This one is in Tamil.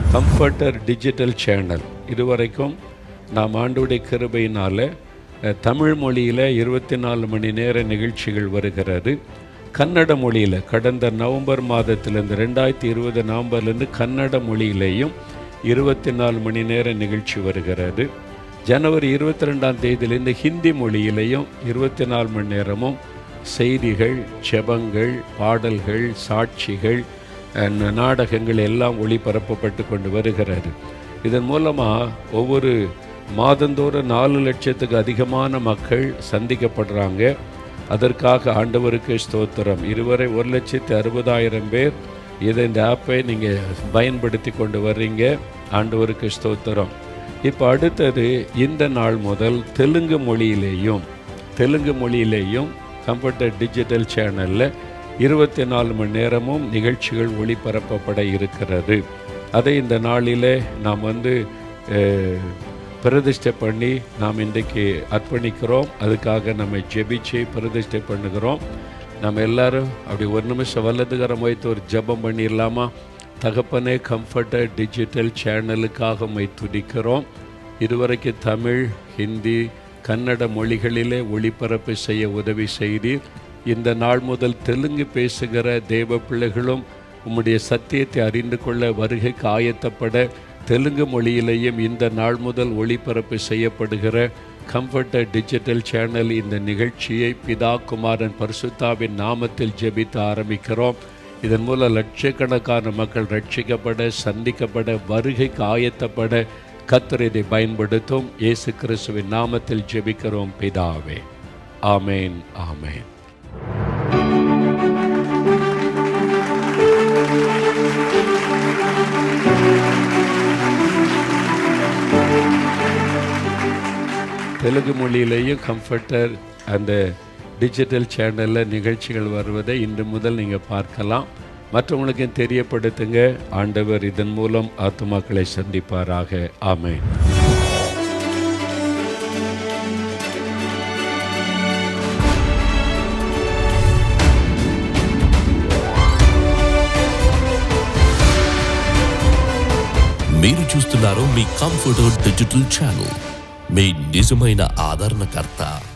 கம்ஃபர்டர் டிஜிட்டல் சேனல் இதுவரைக்கும் நாம் ஆண்டுடைய கிருபையினால் அஹ், தமிழ் மொழியில் இருபத்தி நாலு மணி நேர நிகழ்ச்சிகள் வருகிறது கன்னட மொழியில் கடந்த நவம்பர் மாதத்திலேருந்து ரெண்டாயிரத்தி இருபது நவம்பர்லேருந்து கன்னட மொழியிலேயும் இருபத்தி நாலு மணி நேர நிகழ்ச்சி வருகிறது ஜனவரி இருபத்தி ரெண்டாம் தேதியிலேருந்து ஹிந்தி மொழியிலையும் இருபத்தி நாலு மணி நேரமும் செய்திகள் ஜெபங்கள் பாடல்கள் சாட்சிகள் அஹ், நாடகங்கள் எல்லாம் ஒளிபரப்பப்பட்டு கொண்டு வருகிறது இதன் மூலமாக ஒவ்வொரு மாதந்தோறும் நாலு லட்சத்துக்கு அதிகமான மக்கள் சந்திக்கப்படுறாங்க அதற்காக ஆண்டவருக்கு ஸ்தோத்திரம் இதுவரை ஒரு லட்சத்து அறுபதாயிரம் பேர் இதை இந்த ஆப்பை நீங்கள் பயன்படுத்தி கொண்டு வர்றீங்க ஆண்டவருக்கு ஸ்தோத்திரம் இப்போ அடுத்தது இந்த நாள் முதல் தெலுங்கு மொழியிலேயும் தெலுங்கு மொழியிலேயும் கம்ப்யூட்டர் டிஜிட்டல் சேனலில் இருபத்தி நாலு மணி நேரமும் நிகழ்ச்சிகள் ஒளிபரப்பப்பட இருக்கிறது அதை இந்த நாளிலே நாம் வந்து அஹ், பிரதிஷ்டை பண்ணி நாம் இன்றைக்கு அர்ப்பணிக்கிறோம் அதுக்காக நம்ம ஜெபிச்சு பிரதிஷ்டை பண்ணுகிறோம் நம்ம எல்லாரும் அப்படி ஒரு நிமிஷம் வல்லதுகரம் வைத்து ஒரு ஜெபம் பண்ணிடலாமா தகப்பனே கம்ஃபர்டர் டிஜிட்டல் சேனலுக்காக மை துடிக்கிறோம் இதுவரைக்கும் தமிழ் ஹிந்தி கன்னட மொழிகளிலே ஒளிபரப்பு செய்ய உதவி செய்தீர் இந்த நாள் முதல் தெலுங்கு பேசுகிற தேவ பிள்ளைகளும் உம்முடைய சத்தியத்தை அறிந்து கொள்ள வருகைக்கு ஆயத்தப்பட தெலுங்கு மொழியிலேயும் இந்த நாள் முதல் ஒளிபரப்பு செய்யப்படுகிற கம்ஃபர்டர் டிஜிட்டல் சேனல் இந்த நிகழ்ச்சியை பிதா குமாரன் பரிசுத்தாவின் நாமத்தில் ஜெபித்து ஆரம்பிக்கிறோம் இதன் மூலம் லட்சக்கணக்கான மக்கள் ரட்சிக்கப்பட சந்திக்கப்பட வருகைக்கு ஆயத்தப்பட கர்த்தர் இதை பயன்படுத்தும் இயேசு கிறிஸ்துவின் நாமத்தில் ஜெபிக்கிறோம் பிதாவே ஆமேன் ஆமேன் தெலுங்கு மொழியிலேயும் கம்ஃபர்டர் அந்த டிஜிட்டல் சேனலில் நிகழ்ச்சிகள் வருவதை இன்று முதல் நீங்கள் பார்க்கலாம் மற்றவங்களுக்கு தெரியப்படுத்துங்க ஆண்டவர் இதன் மூலம் ஆத்துமாக்களை சந்திப்பாராக ஆமென் మీరు చూస్తున్నారు మీ కంఫర్ట్ డిజిటల్ ఛానల్ మీ నిజమైన ఆదరణకర్త